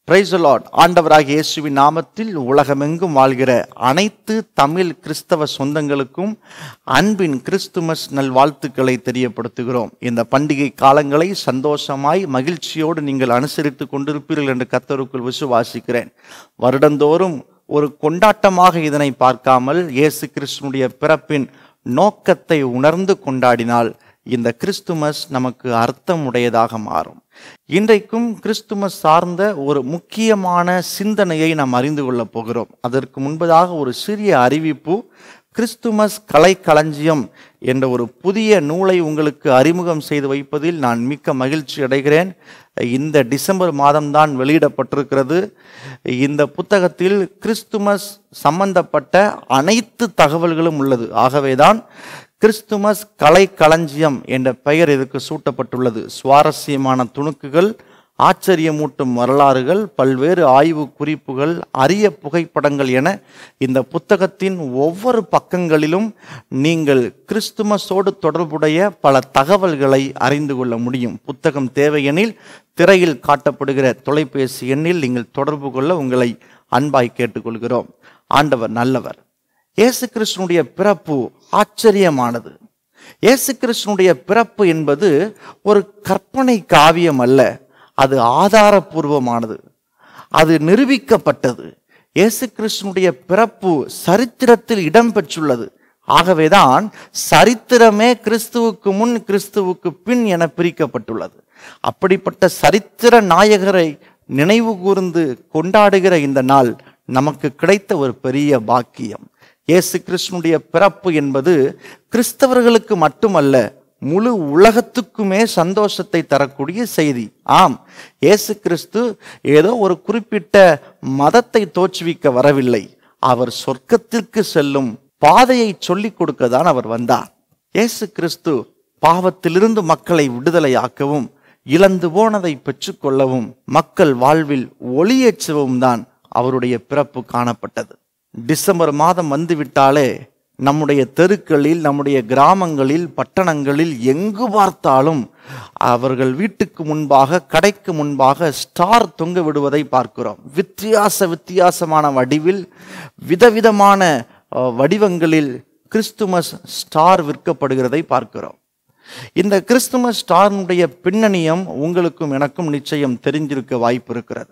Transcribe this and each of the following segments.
price Lord ஆண்டவராகிய இயேசுவின் நாமத்தில் உலகமெங்கும் வாழ்கிற அனைத்து தமிழ் கிறிஸ்தவ சொந்தங்களுக்கும் அன்பின் கிறிஸ்துமஸ் நல்வாழ்த்துக்களை தெரியப்படுத்துகிறோம் இந்த பண்டிகை காலங்களை சந்தோஷமாய் மகிழ்ச்சியோடு நீங்கள் அனுசரித்து கொண்டிருப்பீர்கள் என்று கத்தருக்குள் விசுவாசிக்கிறேன் வருடந்தோறும் ஒரு கொண்டாட்டமாக இதனை பார்க்காமல் இயேசு கிறிஸ்துனுடைய பிறப்பின் நோக்கத்தை உணர்ந்து கொண்டாடினால் இந்த கிறிஸ்துமஸ் நமக்கு அர்த்தமுடையதாக மாறும் இன்றைக்கும் கிறிஸ்துமஸ் சார்ந்த ஒரு முக்கியமான சிந்தனையை நாம் அறிந்து கொள்ளப் போகிறோம் அதற்கு முன்பதாக ஒரு சிறிய அறிவிப்பு கிறிஸ்துமஸ் கலைக்களஞ்சியம் என்ற ஒரு புதிய நூலை உங்களுக்கு அறிமுகம் செய்து வைப்பதில் நான் மிக்க மகிழ்ச்சி அடைகிறேன் இந்த டிசம்பர் மாதம்தான் வெளியிடப்பட்டிருக்கிறது இந்த புத்தகத்தில் கிறிஸ்துமஸ் சம்பந்தப்பட்ட அனைத்து தகவல்களும் உள்ளது ஆகவேதான் கிறிஸ்துமஸ் கலைக்களஞ்சியம் என்ற பெயர் இதுக்கு சூட்டப்பட்டுள்ளது சுவாரஸ்யமான துணுக்குகள் ஆச்சரியமூட்டும் வரலாறுகள் பல்வேறு ஆய்வு குறிப்புகள் அரிய புகைப்படங்கள் என இந்த புத்தகத்தின் ஒவ்வொரு பக்கங்களிலும் நீங்கள் கிறிஸ்துமஸோடு தொடர்புடைய பல தகவல்களை அறிந்து கொள்ள முடியும் புத்தகம் தேவையெனில் திரையில் காட்டப்படுகிற தொலைபேசி எண்ணில் நீங்கள் தொடர்பு கொள்ள உங்களை அன்பாய் கேட்டுக்கொள்கிறோம் ஆண்டவர் நல்லவர் இயேசு கிறிஸ்துனுடைய பிறப்பு ஆச்சரியமானது இயேசு கிறிஸ்துனுடைய பிறப்பு என்பது ஒரு கற்பனை காவியம் அல்ல அது ஆதாரபூர்வமானது அது நிரூபிக்கப்பட்டது இயேசு கிறிஸ்துனுடைய பிறப்பு சரித்திரத்தில் இடம்பெற்றுள்ளது ஆகவேதான் சரித்திரமே கிறிஸ்துவுக்கு முன் கிறிஸ்துவுக்கு பின் என பிரிக்கப்பட்டுள்ளது அப்படிப்பட்ட சரித்திர நாயகரை நினைவு கூர்ந்து கொண்டாடுகிற இந்த நாள் நமக்கு கிடைத்த ஒரு பெரிய பாக்கியம் இயேசு கிறிஸ்துனுடைய பிறப்பு என்பது கிறிஸ்தவர்களுக்கு மட்டுமல்ல முழு உலகத்துக்குமே சந்தோஷத்தை தரக்கூடிய செய்தி ஆம் இயேசு கிறிஸ்து ஏதோ ஒரு குறிப்பிட்ட மதத்தை தோற்றுவிக்க வரவில்லை அவர் சொர்க்கத்திற்கு செல்லும் பாதையை சொல்லிக் கொடுக்க தான் அவர் வந்தார் இயேசு கிறிஸ்து பாவத்திலிருந்து மக்களை விடுதலையாக்கவும் இழந்து போனதை பெற்றுக்கொள்ளவும் மக்கள் வாழ்வில் ஒளியேற்றவும் தான் அவருடைய பிறப்பு காணப்பட்டது டிசம்பர் மாதம் வந்துவிட்டாலே நம்முடைய தெருக்களில் நம்முடைய கிராமங்களில் பட்டணங்களில் எங்கு பார்த்தாலும் அவர்கள் வீட்டுக்கு முன்பாக கடைக்கு முன்பாக ஸ்டார் தொங்க விடுவதை பார்க்கிறோம் வித்தியாச வித்தியாசமான வடிவில் விதவிதமான அஹ், வடிவங்களில் கிறிஸ்துமஸ் ஸ்டார் விற்கப்படுகிறதை பார்க்கிறோம் இந்த கிறிஸ்துமஸ் ஸ்டாரினுடைய பின்னணியம் உங்களுக்கும் எனக்கும் நிச்சயம் தெரிஞ்சிருக்க வாய்ப்பு இருக்கிறது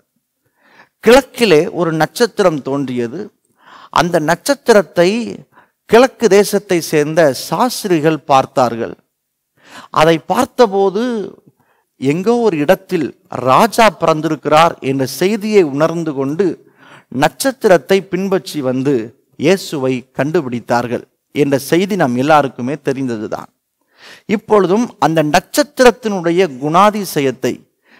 கிழக்கிலே ஒரு நட்சத்திரம் தோன்றியது அந்த நட்சத்திரத்தை கிழக்கு தேசத்தை சேர்ந்த சாஸ்திரிகள் பார்த்தார்கள் அதை பார்த்தபோது எங்கோ ஒரு இடத்தில் ராஜா பிறந்திருக்கிறார் என்ற செய்தியை உணர்ந்து கொண்டு நட்சத்திரத்தை பின்பற்றி வந்து இயேசுவை கண்டுபிடித்தார்கள் என்ற செய்தி நம் எல்லாருக்குமே தெரிந்ததுதான் இப்பொழுதும் அந்த நட்சத்திரத்தினுடைய குணாதிசயத்தை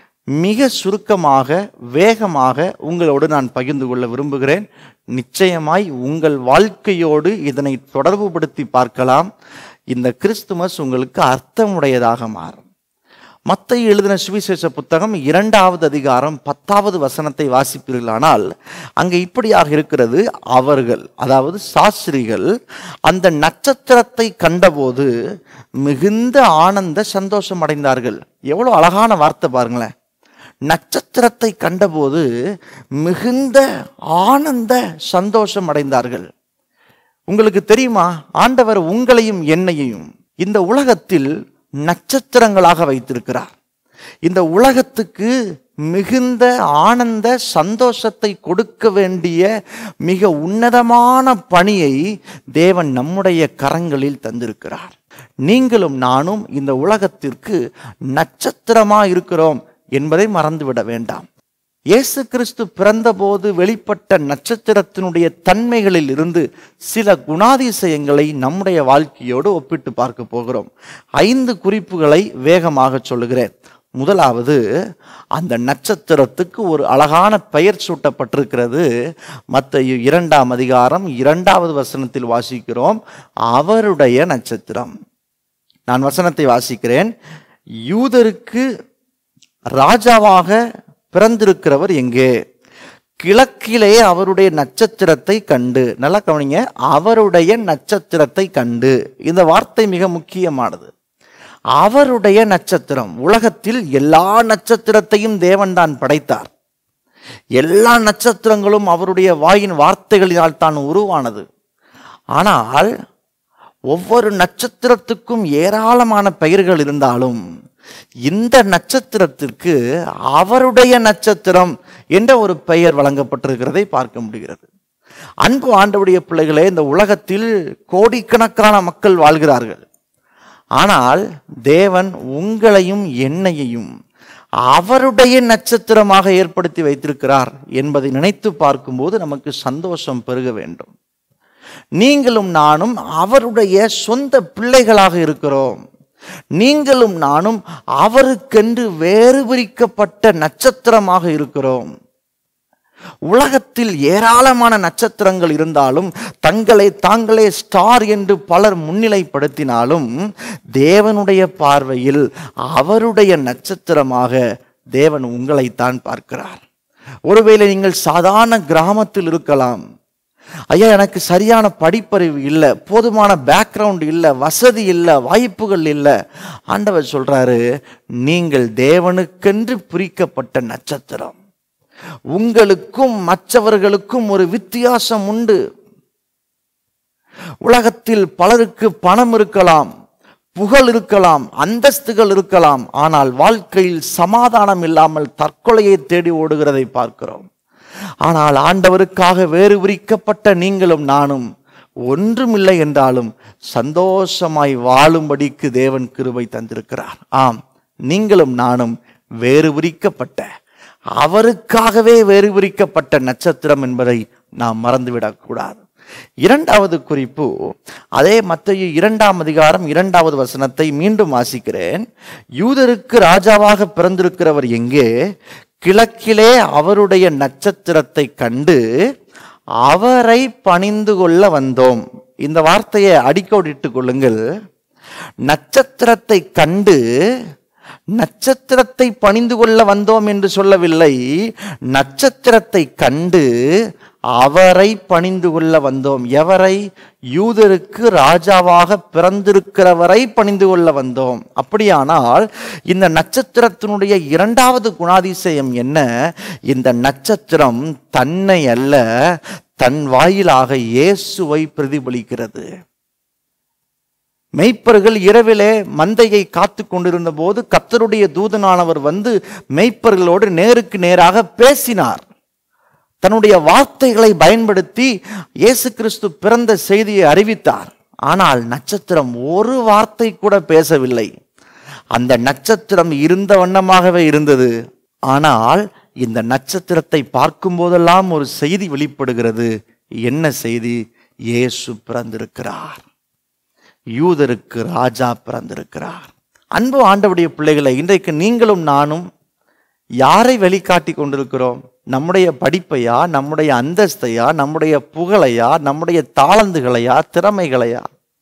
மிக சுருக்கமாக வேகமாக உங்களோடு நான் பகிர்ந்து கொள்ள விரும்புகிறேன் நிச்சயமாய் உங்கள் வாழ்க்கையோடு இதனை தொடர்புபடுத்தி பார்க்கலாம் இந்த கிறிஸ்துமஸ் உங்களுக்கு அர்த்தமுடையதாக மாறும் மத்திய எழுதின சுவிசேஷ புத்தகம் இரண்டாவது அதிகாரம் பத்தாவது வசனத்தை வாசிப்பீர்களானால் அங்கே இப்படியாக இருக்கிறது அவர்கள் அதாவது சாஸ்திரிகள் அந்த நட்சத்திரத்தை கண்டபோது மிகுந்த ஆனந்த சந்தோஷம் அடைந்தார்கள் எவ்வளவு அழகான வார்த்தை பாருங்களேன் நட்சத்திரத்தை கண்டபோது மிகுந்த ஆனந்த சந்தோஷம் அடைந்தார்கள் உங்களுக்கு தெரியுமா ஆண்டவர் உங்களையும் என்னையும் இந்த உலகத்தில் நட்சத்திரங்களாக வைத்திருக்கிறார் இந்த உலகத்துக்கு மிகுந்த ஆனந்த சந்தோஷத்தை கொடுக்க வேண்டிய மிக உன்னதமான பணியை தேவன் நம்முடைய கரங்களில் தந்திருக்கிறார் நீங்களும் நானும் இந்த உலகத்திற்கு நட்சத்திரமா இருக்கிறோம் என்பதை மறந்துவிட வேண்டாம் இயேசு கிறிஸ்து பிறந்தபோது வெளிப்பட்ட நட்சத்திரத்தினுடைய தன்மைகளில் இருந்து சில குணாதிசயங்களை நம்முடைய வாழ்க்கையோடு ஒப்பிட்டு பார்க்க போகிறோம் ஐந்து குறிப்புகளை வேகமாக சொல்லுகிறேன் முதலாவது அந்த நட்சத்திரத்துக்கு ஒரு அழகான பெயர் சூட்டப்பட்டிருக்கிறது மத்த இரண்டாம் அதிகாரம் இரண்டாவது வசனத்தில் வாசிக்கிறோம் அவருடைய நட்சத்திரம் நான் வசனத்தை வாசிக்கிறேன் யூதருக்கு ராஜாவாக பிறந்திருக்கிறவர் எங்கே கிழக்கிலே அவருடைய நட்சத்திரத்தை கண்டு நல்லா கவனிங்க அவருடைய நட்சத்திரத்தை கண்டு இந்த வார்த்தை மிக முக்கியமானது அவருடைய நட்சத்திரம் உலகத்தில் எல்லா நட்சத்திரத்தையும் தேவன் தான் படைத்தார் எல்லா நட்சத்திரங்களும் அவருடைய வாயின் வார்த்தைகளினால் தான் உருவானது ஆனால் ஒவ்வொரு நட்சத்திரத்துக்கும் ஏராளமான பெயர்கள் இருந்தாலும் இந்த நட்சத்திரத்திற்கு அவருடைய நட்சத்திரம் என்ற ஒரு பெயர் வழங்கப்பட்டிருக்கிறதை பார்க்க முடிகிறது அன்பு ஆண்டவுடைய பிள்ளைகளே இந்த உலகத்தில் கோடிக்கணக்கான மக்கள் வாழ்கிறார்கள் ஆனால் தேவன் உங்களையும் என்னையையும் அவருடைய நட்சத்திரமாக ஏற்படுத்தி வைத்திருக்கிறார் என்பதை நினைத்து பார்க்கும்போது நமக்கு சந்தோஷம் பெருக வேண்டும் நீங்களும் நானும் அவருடைய சொந்த பிள்ளைகளாக இருக்கிறோம் நீங்களும் நானும் அவருக்கென்று வேறு பிரிக்கப்பட்ட நட்சத்திரமாக இருக்கிறோம் உலகத்தில் ஏராளமான நட்சத்திரங்கள் இருந்தாலும் தங்களை தாங்களே ஸ்டார் என்று பலர் முன்னிலைப்படுத்தினாலும் தேவனுடைய பார்வையில் அவருடைய நட்சத்திரமாக தேவன் உங்களைத்தான் பார்க்கிறார் ஒருவேளை நீங்கள் சாதாரண கிராமத்தில் இருக்கலாம் ஐயா எனக்கு சரியான படிப்பறிவு இல்லை போதுமான பேக்ரவுண்ட் இல்லை வசதி இல்லை வாய்ப்புகள் இல்லை ஆண்டவர் சொல்றாரு நீங்கள் தேவனுக்கென்று பிரிக்கப்பட்ட நட்சத்திரம் உங்களுக்கும் மற்றவர்களுக்கும் ஒரு வித்தியாசம் உண்டு உலகத்தில் பலருக்கு பணம் இருக்கலாம் புகழ் இருக்கலாம் அந்தஸ்துகள் இருக்கலாம் ஆனால் வாழ்க்கையில் சமாதானம் இல்லாமல் தற்கொலையை தேடி ஓடுகிறதை பார்க்கிறோம் ஆனால் ஆண்டவருக்காக வேறு விரிக்கப்பட்ட நீங்களும் நானும் ஒன்றுமில்லை என்றாலும் சந்தோஷமாய் வாழும்படிக்கு தேவன் கிருபை தந்திருக்கிறார் ஆம் நீங்களும் நானும் வேறு விரிக்கப்பட்ட அவருக்காகவே வேறு விரிக்கப்பட்ட நட்சத்திரம் என்பதை நாம் மறந்துவிடக்கூடாது இரண்டாவது குறிப்பு அதே மத்திய இரண்டாம் அதிகாரம் இரண்டாவது வசனத்தை மீண்டும் வாசிக்கிறேன் யூதருக்கு ராஜாவாக பிறந்திருக்கிறவர் எங்கே கிழக்கிலே அவருடைய நட்சத்திரத்தை கண்டு அவரை பணிந்து கொள்ள வந்தோம் இந்த வார்த்தையை அடிக்கோடிட்டுக் கொள்ளுங்கள் நட்சத்திரத்தை கண்டு நட்சத்திரத்தை பணிந்து கொள்ள வந்தோம் என்று சொல்லவில்லை நட்சத்திரத்தை கண்டு அவரை பணிந்து கொள்ள வந்தோம் எவரை யூதருக்கு ராஜாவாக பிறந்திருக்கிறவரை பணிந்து கொள்ள வந்தோம் அப்படியானால் இந்த நட்சத்திரத்தினுடைய இரண்டாவது குணாதிசயம் என்ன இந்த நட்சத்திரம் தன்னை அல்ல தன் வாயிலாக இயேசுவை பிரதிபலிக்கிறது மெய்ப்பர்கள் இரவிலே மந்தையை காத்து கொண்டிருந்த போது கத்தருடைய தூதனானவர் வந்து மெய்ப்பர்களோடு நேருக்கு நேராக பேசினார் தன்னுடைய வார்த்தைகளை பயன்படுத்தி இயேசு கிறிஸ்து பிறந்த செய்தியை அறிவித்தார் ஆனால் நட்சத்திரம் ஒரு வார்த்தை கூட பேசவில்லை அந்த நட்சத்திரம் இருந்த வண்ணமாகவே இருந்தது ஆனால் இந்த நட்சத்திரத்தை பார்க்கும் போதெல்லாம் ஒரு செய்தி வெளிப்படுகிறது என்ன செய்தி இயேசு பிறந்திருக்கிறார் யூதருக்கு ராஜா பிறந்திருக்கிறார் அன்பு ஆண்டவுடைய பிள்ளைகளை இன்றைக்கு நீங்களும் நானும் யாரை வெளிக்காட்டி கொண்டிருக்கிறோம் நம்முடைய படிப்பையா நம்முடைய அந்தஸ்தையா நம்முடைய புகழையா நம்முடைய தாளந்துகளையா திறமைகளையா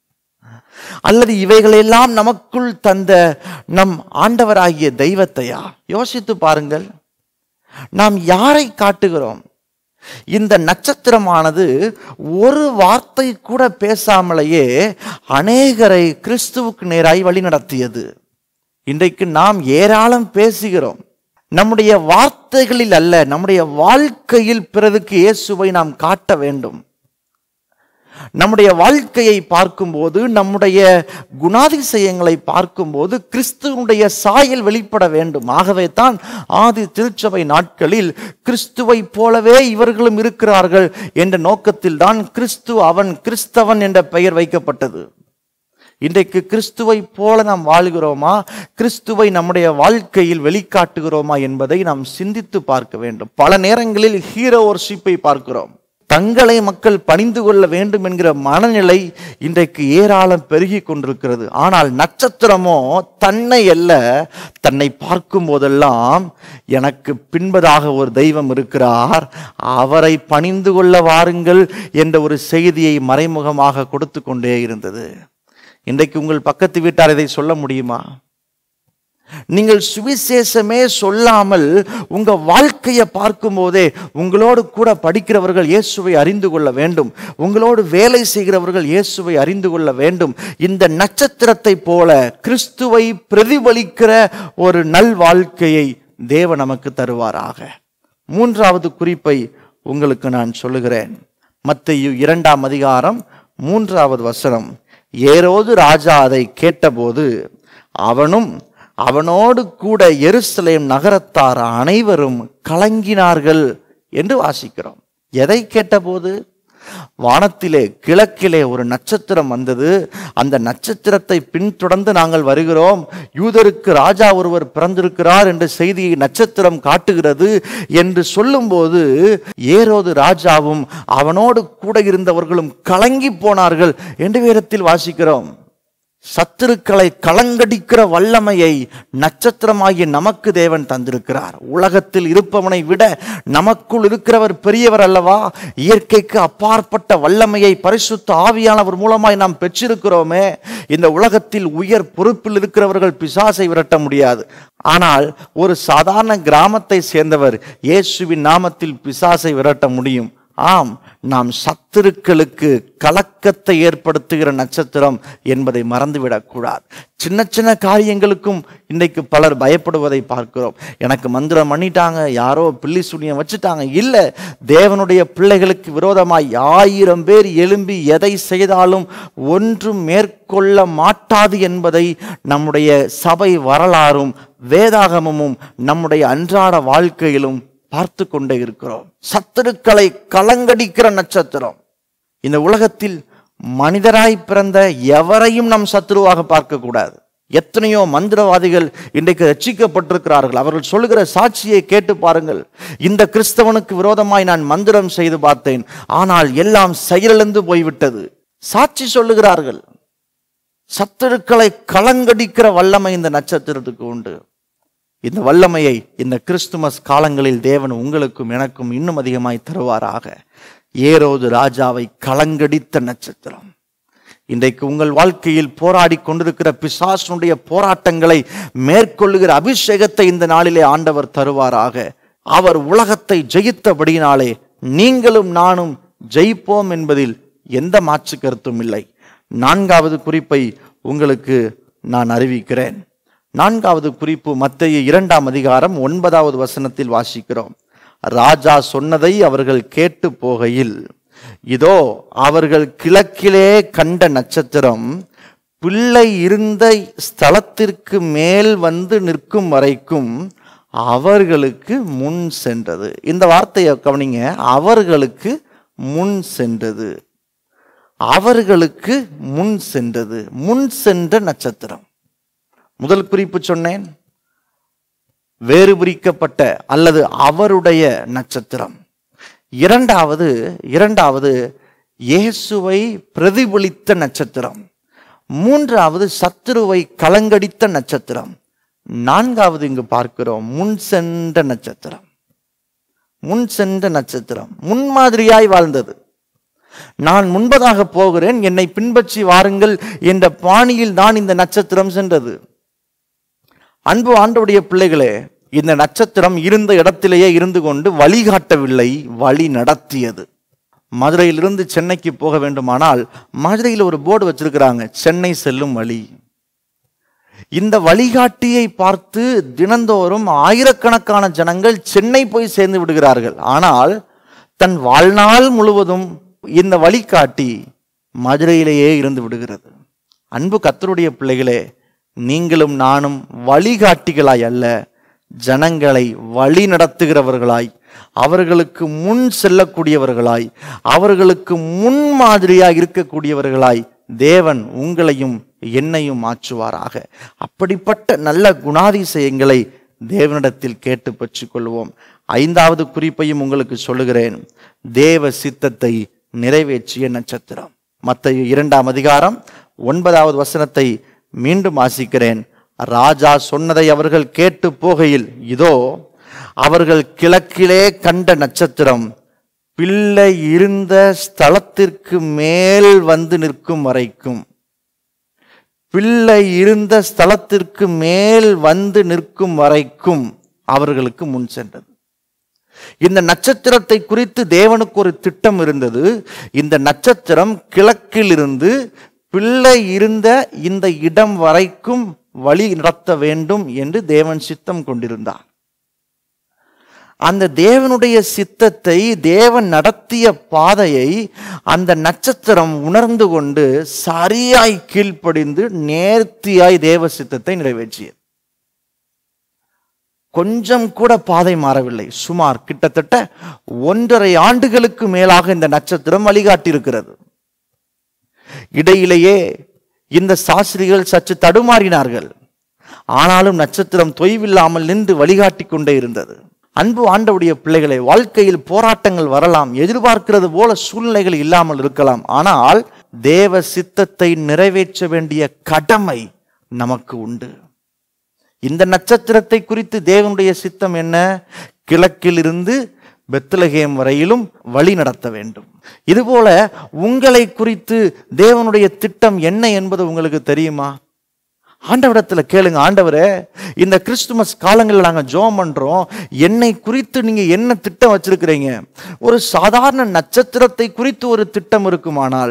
அல்லது இவைகளெல்லாம் நமக்குள் தந்த நம் ஆண்டவராகிய தெய்வத்தையா யோசித்து பாருங்கள் நாம் யாரை காட்டுகிறோம் இந்த நட்சத்திரமானது ஒரு வார்த்தை கூட பேசாமலேயே அநேகரை கிறிஸ்துவுக்கு நேராய் வழி நடத்தியது இன்றைக்கு நாம் ஏராளம் பேசுகிறோம் நம்முடைய வார்த்தைகளில் அல்ல நம்முடைய வாழ்க்கையில் பிறருக்கு இயேசுவை நாம் காட்ட வேண்டும் நம்முடைய வாழ்க்கையை பார்க்கும்போது நம்முடைய குணாதிசயங்களை பார்க்கும்போது கிறிஸ்துவனுடைய சாயல் வெளிப்பட வேண்டும் ஆகவே தான் ஆதி திருச்சபை நாட்களில் கிறிஸ்துவை போலவே இவர்களும் இருக்கிறார்கள் என்ற நோக்கத்தில் தான் கிறிஸ்து அவன் கிறிஸ்தவன் என்ற பெயர் வைக்கப்பட்டது இன்றைக்கு கிறிஸ்துவை போல நாம் வாழுகிறோமா கிறிஸ்துவை நம்முடைய வாழ்க்கையில் வெளிக்காட்டுகிறோமா என்பதை நாம் சிந்தித்து பார்க்க வேண்டும் பல நேரங்களில் ஹீரோ ஒர்ஷிப்பை பார்க்கிறோம் தங்களை மக்கள் பணிந்து கொள்ள வேண்டும் என்கிற மனநிலை இன்றைக்கு ஏராளம் பெருகி கொண்டிருக்கிறது ஆனால் நட்சத்திரமோ தன்னை அல்ல தன்னை பார்க்கும் போதெல்லாம் எனக்கு பின்பதாக ஒரு தெய்வம் இருக்கிறார் அவரை பணிந்து கொள்ள வாருங்கள் என்ற ஒரு செய்தியை மறைமுகமாக கொடுத்து கொண்டே இருந்தது இன்றைக்கு உங்கள் பக்கத்து வீட்டார் இதை சொல்ல முடியுமா நீங்கள் சுவிசேஷமே சொல்லாமல் உங்க வாழ்க்கையை பார்க்கும்போதே உங்களோடு கூட படிக்கிறவர்கள் இயேசுவை அறிந்து கொள்ள வேண்டும் உங்களோடு வேலை செய்கிறவர்கள் இயேசுவை அறிந்து கொள்ள வேண்டும் இந்த நட்சத்திரத்தை போல கிறிஸ்துவை பிரதிபலிக்கிற ஒரு நல் வாழ்க்கையை தேவ நமக்கு தருவாராக மூன்றாவது குறிப்பை உங்களுக்கு நான் சொல்லுகிறேன் மத்தேயு இரண்டாம் அதிகாரம் மூன்றாவது வசனம் ஏரோது ராஜா அதை கேட்டபோது அவனும் அவனோடு கூட எருசலேம் நகரத்தார் அனைவரும் கலங்கினார்கள் என்று வாசிக்கிறோம் எதை கேட்டபோது வானத்திலே கிழக்கிலே ஒரு நட்சத்திரம் வந்தது அந்த நட்சத்திரத்தை பின்தொடர்ந்து நாங்கள் வருகிறோம் யூதருக்கு ராஜா ஒருவர் பிறந்திருக்கிறார் என்ற செய்தியை நட்சத்திரம் காட்டுகிறது என்று சொல்லும்போது ஏரோது ராஜாவும் அவனோடு கூட இருந்தவர்களும் கலங்கி போனார்கள் என்று வேதத்தில் வாசிக்கிறோம் சத்துருக்களை கலங்கடிக்கிற வல்லமையை நட்சத்திரமாகிய நமக்கு தேவன் தந்திருக்கிறார் உலகத்தில் இருப்பவனை விட நமக்குள் இருக்கிறவர் பெரியவர் அல்லவா இயற்கைக்கு அப்பாற்பட்ட வல்லமையை பரிசுத்த ஆவியானவர் மூலமாய் நாம் பெற்றிருக்கிறோமே இந்த உலகத்தில் உயர் பொறுப்பில் இருக்கிறவர்கள் பிசாசை விரட்ட முடியாது ஆனால் ஒரு சாதாரண கிராமத்தை சேர்ந்தவர் இயேசுவின் நாமத்தில் பிசாசை விரட்ட முடியும் ஆம் நாம் சத்துருக்களுக்கு கலக்கத்தை ஏற்படுத்துகிற நட்சத்திரம் என்பதை மறந்துவிடக்கூடாது சின்ன சின்ன காரியங்களுக்கும் இன்றைக்கு பலர் பயப்படுவதை பார்க்கிறோம் எனக்கு மந்திரம் பண்ணிட்டாங்க யாரோ பில்லி சுனியம் வச்சுட்டாங்க இல்லை தேவனுடைய பிள்ளைகளுக்கு விரோதமாய் ஆயிரம் பேர் எழும்பி எதை செய்தாலும் ஒன்றும் மேற்கொள்ள மாட்டாது என்பதை நம்முடைய சபை வரலாறும் வேதாகமமும் நம்முடைய அன்றாட வாழ்க்கையிலும் பார்த்து கொண்டே இருக்கிறோம் சத்துருக்களை கலங்கடிக்கிற நட்சத்திரம் இந்த உலகத்தில் மனிதராய் பிறந்த எவரையும் நம் சத்துருவாக பார்க்க கூடாது எத்தனையோ மந்திரவாதிகள் இன்றைக்கு ரட்சிக்கப்பட்டிருக்கிறார்கள் அவர்கள் சொல்லுகிற சாட்சியை கேட்டு பாருங்கள் இந்த கிறிஸ்தவனுக்கு விரோதமாய் நான் மந்திரம் செய்து பார்த்தேன் ஆனால் எல்லாம் செயலிழந்து போய்விட்டது சாட்சி சொல்லுகிறார்கள் சத்துருக்களை கலங்கடிக்கிற வல்லமை இந்த நட்சத்திரத்துக்கு உண்டு இந்த வல்லமையை இந்த கிறிஸ்துமஸ் காலங்களில் தேவன் உங்களுக்கும் எனக்கும் இன்னும் அதிகமாய் தருவாராக ஏரோது ராஜாவை கலங்கடித்த நட்சத்திரம் இன்றைக்கு உங்கள் வாழ்க்கையில் போராடி கொண்டிருக்கிற பிசாசனுடைய போராட்டங்களை மேற்கொள்ளுகிற அபிஷேகத்தை இந்த நாளிலே ஆண்டவர் தருவாராக அவர் உலகத்தை ஜெயித்தபடியினாலே நீங்களும் நானும் ஜெயிப்போம் என்பதில் எந்த மாற்று கருத்தும் இல்லை நான்காவது குறிப்பை உங்களுக்கு நான் அறிவிக்கிறேன் நான்காவது குறிப்பு மத்திய இரண்டாம் அதிகாரம் ஒன்பதாவது வசனத்தில் வாசிக்கிறோம் ராஜா சொன்னதை அவர்கள் கேட்டு போகையில் இதோ அவர்கள் கிழக்கிலே கண்ட நட்சத்திரம் பிள்ளை இருந்த ஸ்தலத்திற்கு மேல் வந்து நிற்கும் வரைக்கும் அவர்களுக்கு முன் சென்றது இந்த வார்த்தையை கவனிங்க அவர்களுக்கு முன் சென்றது அவர்களுக்கு முன் சென்றது முன் சென்ற நட்சத்திரம் முதல் குறிப்பு சொன்னேன் வேறு பிரிக்கப்பட்ட அல்லது அவருடைய நட்சத்திரம் இரண்டாவது இரண்டாவது இயேசுவை பிரதிபலித்த நட்சத்திரம் மூன்றாவது சத்துருவை கலங்கடித்த நட்சத்திரம் நான்காவது இங்கு பார்க்கிறோம் முன் சென்ற நட்சத்திரம் முன் சென்ற நட்சத்திரம் முன்மாதிரியாய் வாழ்ந்தது நான் முன்பதாக போகிறேன் என்னை பின்பற்றி வாருங்கள் என்ற பாணியில் தான் இந்த நட்சத்திரம் சென்றது அன்பு ஆண்டவுடைய பிள்ளைகளே இந்த நட்சத்திரம் இருந்த இடத்திலேயே இருந்து கொண்டு வழிகாட்டவில்லை வழி நடத்தியது மதுரையிலிருந்து சென்னைக்கு போக வேண்டுமானால் மதுரையில் ஒரு போர்டு வச்சிருக்கிறாங்க சென்னை செல்லும் வழி இந்த வழிகாட்டியை பார்த்து தினந்தோறும் ஆயிரக்கணக்கான ஜனங்கள் சென்னை போய் சேர்ந்து விடுகிறார்கள் ஆனால் தன் வாழ்நாள் முழுவதும் இந்த வழிகாட்டி மதுரையிலேயே இருந்து விடுகிறது அன்பு கத்தருடைய பிள்ளைகளே நீங்களும் நானும் வழிகாட்டிகளாய் அல்ல ஜனங்களை வழி நடத்துகிறவர்களாய் அவர்களுக்கு முன் செல்லக்கூடியவர்களாய் அவர்களுக்கு முன்மாதிரியாய் இருக்கக்கூடியவர்களாய் தேவன் உங்களையும் என்னையும் மாற்றுவாராக அப்படிப்பட்ட நல்ல குணாதிசயங்களை தேவனிடத்தில் கேட்டு பெற்றுக்கொள்வோம் ஐந்தாவது குறிப்பையும் உங்களுக்கு சொல்லுகிறேன் தேவ சித்தத்தை நிறைவேற்றிய நட்சத்திரம் மத்திய இரண்டாம் அதிகாரம் ஒன்பதாவது வசனத்தை மீண்டும் வாசிக்கிறேன் ராஜா சொன்னதை அவர்கள் கேட்டு போகையில் இதோ அவர்கள் கிழக்கிலே கண்ட நட்சத்திரம் பிள்ளை இருந்த ஸ்தலத்திற்கு மேல் வந்து நிற்கும் வரைக்கும் பிள்ளை இருந்த ஸ்தலத்திற்கு மேல் வந்து நிற்கும் வரைக்கும் அவர்களுக்கு முன் சென்றது இந்த நட்சத்திரத்தை குறித்து தேவனுக்கு ஒரு திட்டம் இருந்தது இந்த நட்சத்திரம் கிழக்கிலிருந்து பிள்ளை இருந்த இந்த இடம் வரைக்கும் வழி நடத்த வேண்டும் என்று தேவன் சித்தம் கொண்டிருந்தார் அந்த தேவனுடைய சித்தத்தை தேவன் நடத்திய பாதையை அந்த நட்சத்திரம் உணர்ந்து கொண்டு சரியாய் கீழ்ப்படிந்து நேர்த்தியாய் தேவ சித்தத்தை நிறைவேற்றியது கொஞ்சம் கூட பாதை மாறவில்லை சுமார் கிட்டத்தட்ட ஒன்றரை ஆண்டுகளுக்கு மேலாக இந்த நட்சத்திரம் வழிகாட்டியிருக்கிறது இடையிலேயே இந்த சாஸ்திரிகள் சற்று தடுமாறினார்கள் ஆனாலும் நட்சத்திரம் தொய்வில்லாமல் நின்று வழிகாட்டி கொண்டே இருந்தது அன்பு ஆண்டவுடைய பிள்ளைகளை வாழ்க்கையில் போராட்டங்கள் வரலாம் எதிர்பார்க்கிறது போல சூழ்நிலைகள் இல்லாமல் இருக்கலாம் ஆனால் தேவ சித்தத்தை நிறைவேற்ற வேண்டிய கடமை நமக்கு உண்டு இந்த நட்சத்திரத்தை குறித்து தேவனுடைய சித்தம் என்ன கிழக்கிலிருந்து பெத்லகேம் வரையிலும் வழி நடத்த வேண்டும் இதுபோல உங்களை குறித்து தேவனுடைய திட்டம் என்ன என்பது உங்களுக்கு தெரியுமா ஆண்டவரிடத்துல கேளுங்க ஆண்டவரே இந்த கிறிஸ்துமஸ் காலங்களில் நாங்கள் ஜோம் பண்றோம் என்னை குறித்து நீங்க என்ன திட்டம் வச்சிருக்கிறீங்க ஒரு சாதாரண நட்சத்திரத்தை குறித்து ஒரு திட்டம் இருக்குமானால்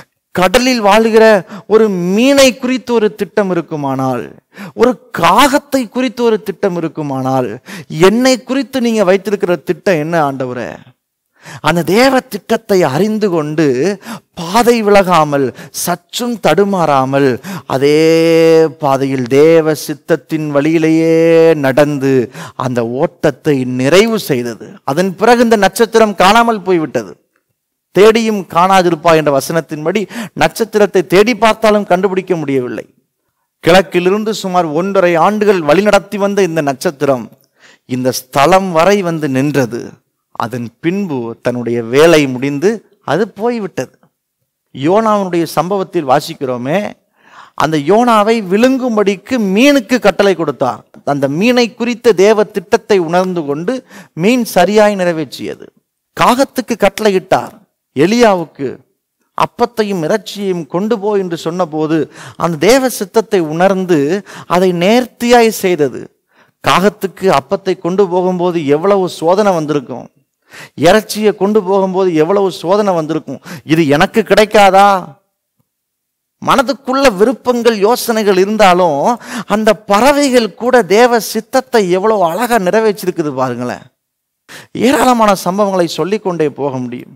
கடலில் வாழ்கிற ஒரு மீனை குறித்து ஒரு திட்டம் இருக்குமானால் ஒரு காகத்தை குறித்து ஒரு திட்டம் இருக்குமானால் என்னை குறித்து நீங்க வைத்திருக்கிற திட்டம் என்ன ஆண்டவரே அந்த தேவ திட்டத்தை அறிந்து கொண்டு பாதை விலகாமல் சற்றும் தடுமாறாமல் அதே பாதையில் தேவ சித்தத்தின் வழியிலேயே நடந்து அந்த ஓட்டத்தை நிறைவு செய்தது அதன் பிறகு இந்த நட்சத்திரம் காணாமல் போய்விட்டது தேடியும் காணாதிருப்பா என்ற வசனத்தின்படி நட்சத்திரத்தை தேடி பார்த்தாலும் கண்டுபிடிக்க முடியவில்லை கிழக்கிலிருந்து சுமார் ஒன்றரை ஆண்டுகள் வழிநடத்தி வந்த இந்த நட்சத்திரம் இந்த ஸ்தலம் வரை வந்து நின்றது அதன் பின்பு தன்னுடைய வேலை முடிந்து அது போய்விட்டது யோனாவினுடைய சம்பவத்தில் வாசிக்கிறோமே அந்த யோனாவை விழுங்கும்படிக்கு மீனுக்கு கட்டளை கொடுத்தார் அந்த மீனை குறித்த தேவ திட்டத்தை உணர்ந்து கொண்டு மீன் சரியாய் நிறைவேற்றியது காகத்துக்கு கட்டளையிட்டார் எலியாவுக்கு அப்பத்தையும் இறைச்சியையும் கொண்டு போ என்று சொன்னபோது அந்த தேவ சித்தத்தை உணர்ந்து அதை நேர்த்தியாய் செய்தது காகத்துக்கு அப்பத்தை கொண்டு போகும்போது எவ்வளவு சோதனை வந்திருக்கும் இறைச்சியை கொண்டு போகும்போது எவ்வளவு சோதனை வந்திருக்கும் இது எனக்கு கிடைக்காதா மனதுக்குள்ள விருப்பங்கள் யோசனைகள் இருந்தாலும் அந்த பறவைகள் கூட தேவ சித்தத்தை எவ்வளவு அழகா நிறைவேற்றிருக்குது பாருங்களேன் ஏராளமான சம்பவங்களை சொல்லிக்கொண்டே போக முடியும்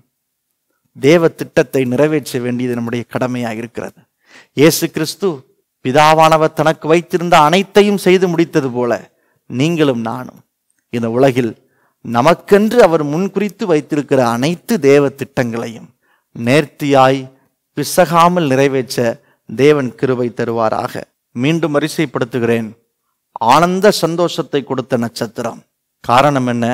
தேவ திட்டத்தை நிறைவேற்ற வேண்டியது நம்முடைய கடமையாக இருக்கிறது இயேசு கிறிஸ்து பிதாவானவர் தனக்கு வைத்திருந்த அனைத்தையும் செய்து முடித்தது போல நீங்களும் நானும் இந்த உலகில் நமக்கென்று அவர் முன்குறித்து வைத்திருக்கிற அனைத்து தேவ திட்டங்களையும் நேர்த்தியாய் பிசகாமல் நிறைவேற்ற தேவன் கிருபை தருவாராக மீண்டும் வரிசைப்படுத்துகிறேன் ஆனந்த சந்தோஷத்தை கொடுத்த நட்சத்திரம் காரணம் என்ன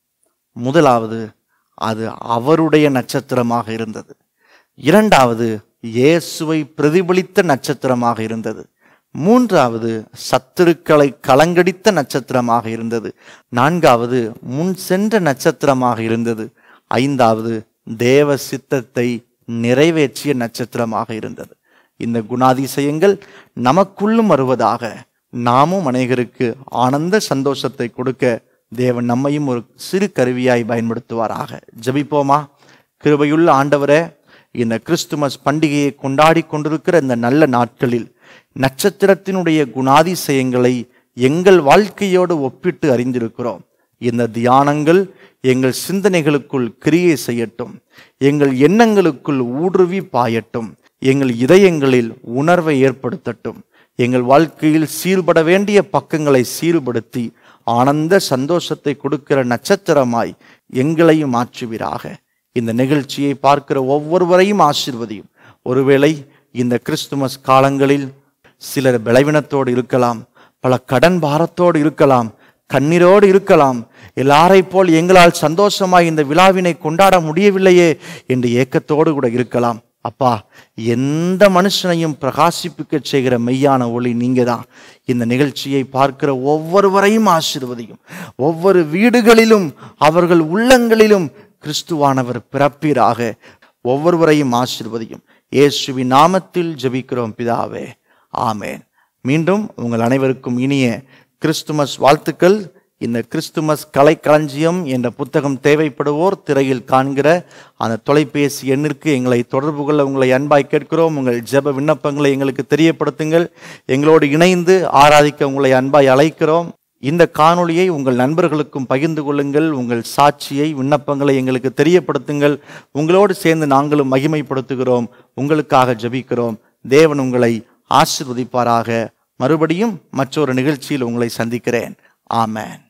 முதலாவது அது அவருடைய நட்சத்திரமாக இருந்தது இரண்டாவது இயேசுவை பிரதிபலித்த நட்சத்திரமாக இருந்தது மூன்றாவது சத்துருக்களை கலங்கடித்த நட்சத்திரமாக இருந்தது நான்காவது முன் சென்ற நட்சத்திரமாக இருந்தது ஐந்தாவது தேவ சித்தத்தை நிறைவேற்றிய நட்சத்திரமாக இருந்தது இந்த குணாதிசயங்கள் நமக்குள்ளும் வருவதாக நாமும் அநேகருக்கு ஆனந்த சந்தோஷத்தை கொடுக்க தேவன் நம்மையும் ஒரு சிறு கருவியாய் பயன்படுத்துவாராக ஜெபிப்போமா கிருபையுள்ள ஆண்டவரே இந்த கிறிஸ்துமஸ் பண்டிகையை கொண்டாடி கொண்டிருக்கிற இந்த நல்ல நாட்களில் நட்சத்திரத்தினுடைய குணாதிசயங்களை எங்கள் வாழ்க்கையோடு ஒப்பிட்டு அறிந்திருக்கிறோம் இந்த தியானங்கள் எங்கள் சிந்தனைகளுக்குள் கிரியை செய்யட்டும் எங்கள் எண்ணங்களுக்குள் ஊடுருவி பாயட்டும் எங்கள் இதயங்களில் உணர்வை ஏற்படுத்தட்டும் எங்கள் வாழ்க்கையில் சீர்பட வேண்டிய பக்கங்களை சீர்படுத்தி ஆனந்த சந்தோஷத்தை கொடுக்கிற நட்சத்திரமாய் எங்களையும் மாற்றுவீராக இந்த நிகழ்ச்சியை பார்க்கிற ஒவ்வொருவரையும் ஆசிர்வதியும் ஒருவேளை இந்த கிறிஸ்துமஸ் காலங்களில் சிலர் பலவீனத்தோடு இருக்கலாம் பல கடன் பாரத்தோடு இருக்கலாம் கண்ணீரோடு இருக்கலாம் எல்லாரை போல் எங்களால் சந்தோஷமாய் இந்த விழாவினை கொண்டாட முடியவில்லையே என்று ஏக்கத்தோடு கூட இருக்கலாம் அப்பா எந்த மனுஷனையும் பிரகாசிப்பிக்க செய்கிற மெய்யான ஒளி நீங்க தான் இந்த நிகழ்ச்சியை பார்க்கிற ஒவ்வொருவரையும் ஆசிர்வதியும் ஒவ்வொரு வீடுகளிலும் அவர்கள் உள்ளங்களிலும் கிறிஸ்துவானவர் பிறப்பீராக ஒவ்வொருவரையும் ஆசிர்வதியும் இயேசுவின் நாமத்தில் ஜெபிக்கிறோம் பிதாவே ஆமேன் மீண்டும் உங்கள் அனைவருக்கும் இனிய கிறிஸ்துமஸ் வாழ்த்துக்கள் இந்த கிறிஸ்துமஸ் கலைக்களஞ்சியம் என்ற புத்தகம் தேவைப்படுவோர் திரையில் காண்கிற அந்த தொலைபேசி எண்ணிற்கு எங்களை தொடர்பு கொள்ள உங்களை அன்பாய் கேட்கிறோம் உங்கள் ஜெப விண்ணப்பங்களை எங்களுக்கு தெரியப்படுத்துங்கள் எங்களோடு இணைந்து ஆராதிக்க உங்களை அன்பாய் அழைக்கிறோம் இந்த காணொளியை உங்கள் நண்பர்களுக்கும் பகிர்ந்து கொள்ளுங்கள் உங்கள் சாட்சியை விண்ணப்பங்களை எங்களுக்கு தெரியப்படுத்துங்கள் உங்களோடு சேர்ந்து நாங்களும் மகிமைப்படுத்துகிறோம் உங்களுக்காக ஜெபிக்கிறோம் தேவன் உங்களை ஆசிர்வதிப்பாராக மறுபடியும் மற்றொரு நிகழ்ச்சியில் உங்களை சந்திக்கிறேன் ஆமென்